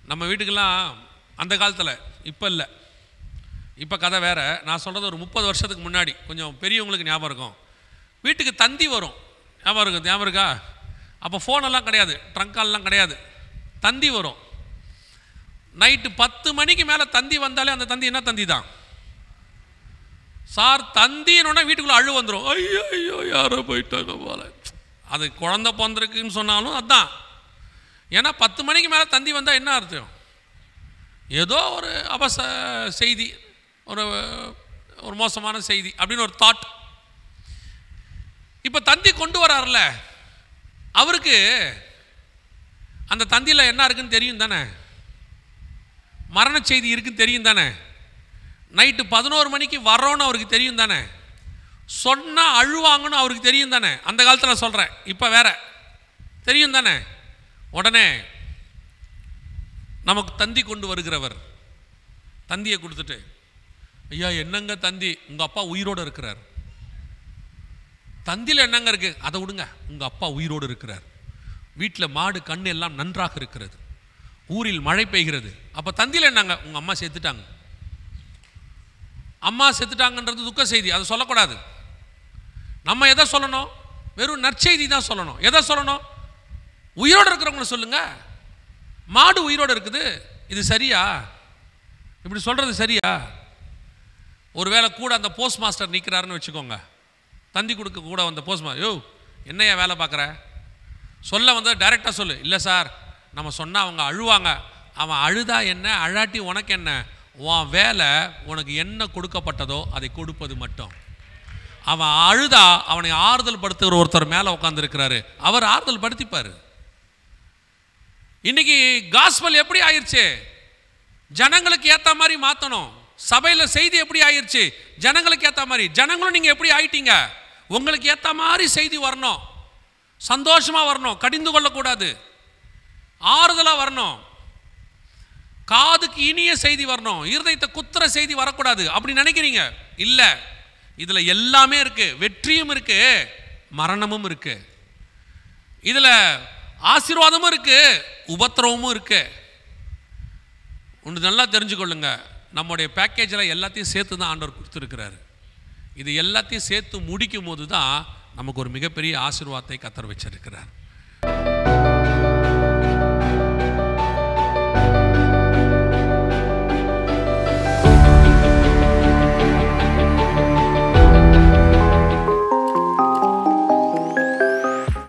நம்ம வீட்டுக்கெல்லாம் அந்த காலத்தில் இப்போ இல்லை இப்போ கதை வேற நான் சொல்கிறது ஒரு முப்பது வருஷத்துக்கு முன்னாடி கொஞ்சம் பெரியவங்களுக்கு ஞாபகம் இருக்கும் வீட்டுக்கு தந்தி வரும் ஞாபகம் இருக்கு ஞாபகம் இருக்கா அப்போ ஃபோனெல்லாம் கிடையாது ட்ரங்கால்லாம் கிடையாது தந்தி வரும் நைட்டு பத்து மணிக்கு மேலே தந்தி வந்தாலே அந்த தந்தி என்ன தந்தி தான் சார் தந்தினோடனே வீட்டுக்குள்ளே அழு வந்துடும் ஐயோ ஐயோ யாரோ போயிட்டாங்க போல அது குழந்த பிறந்திருக்குன்னு சொன்னாலும் அதான் ஏன்னா பத்து மணிக்கு மேலே தந்தி வந்தால் என்ன அர்த்தம் ஏதோ ஒரு அபச செய்தி ஒரு ஒரு மோசமான செய்தி அப்படின்னு ஒரு தாட் இப்போ தந்தி கொண்டு வரார்ல அவருக்கு அந்த தந்தியில் என்ன இருக்குன்னு தெரியும் தானே மரண செய்தி இருக்குன்னு தெரியும் தானே நைட்டு பதினோரு மணிக்கு வரோன்னு அவருக்கு தெரியும் தானே சொன்னால் அழுவாங்கன்னு அவருக்கு தெரியும் தானே அந்த காலத்தில் சொல்கிறேன் இப்போ வேற தெரியும் தானே உடனே நமக்கு தந்தி கொண்டு வருகிறவர் தந்தியை கொடுத்துட்டு ஐயா என்னங்க தந்தி உங்கள் அப்பா உயிரோடு இருக்கிறார் தந்தியில் என்னங்க இருக்கு அதை விடுங்க உங்கள் அப்பா உயிரோடு இருக்கிறார் வீட்டில் மாடு கண்ணு எல்லாம் நன்றாக இருக்கிறது ஊரில் மழை பெய்கிறது அப்போ தந்தியில் என்னங்க உங்கள் அம்மா செத்துட்டாங்க அம்மா செத்துட்டாங்கன்றது துக்க செய்தி அதை சொல்லக்கூடாது நம்ம எதை சொல்லணும் வெறும் நற்செய்தி தான் சொல்லணும் எதை சொல்லணும் உயிரோடு இருக்கிறவங்கள சொல்லுங்க மாடு உயிரோடு இருக்குது இது சரியா இப்படி சொல்கிறது சரியா ஒருவேளை கூட அந்த போஸ்ட் மாஸ்டர் நிற்கிறாருன்னு வச்சுக்கோங்க தந்தி கொடுக்க கூட வந்த போஸ்ட் மாஸ்டர் யோ என்னையா வேலை பார்க்குற சொல்ல வந்து டைரெக்டாக சொல்லு இல்லை சார் நம்ம சொன்னால் அவங்க அழுவாங்க அவன் அழுதா என்ன அழாட்டி உனக்கு என்ன உன் வேலை உனக்கு என்ன கொடுக்கப்பட்டதோ அதை கொடுப்பது மட்டும் அவன் அழுதா அவனை ஆறுதல் படுத்துகிற ஒருத்தர் மேலே உட்காந்துருக்கிறாரு அவர் ஆறுதல் படுத்திப்பார் இன்னைக்கு காஸ்பல் எப்படி ஆயிருச்சு ஜனங்களுக்கு ஏற்ற மாதிரி மாற்றணும் சபையில் செய்தி எப்படி ஆயிருச்சு ஜனங்களுக்கு ஏற்ற மாதிரி ஜனங்களும் நீங்கள் எப்படி ஆயிட்டீங்க உங்களுக்கு ஏற்ற மாதிரி செய்தி வரணும் சந்தோஷமாக வரணும் கடிந்து கொள்ளக்கூடாது ஆறுதலாக வரணும் காதுக்கு இனிய செய்தி வரணும் இருதயத்தை குத்துற செய்தி வரக்கூடாது அப்படி நினைக்கிறீங்க இல்லை இதில் எல்லாமே இருக்கு வெற்றியும் இருக்கு மரணமும் இருக்கு இதில் ஆசீர்வாதமும் இருக்கு உபத்திரவமும் இருக்கு ஒன்று நல்லா தெரிஞ்சுக்கொள்ளுங்க நம்முடைய பேக்கேஜில் எல்லாத்தையும் சேர்த்து தான் ஆண்டவர் கொடுத்துருக்கிறாரு இது எல்லாத்தையும் சேர்த்து முடிக்கும் போது தான் நமக்கு ஒரு மிகப்பெரிய ஆசீர்வாதத்தை கத்தர் வச்சிருக்கிறார்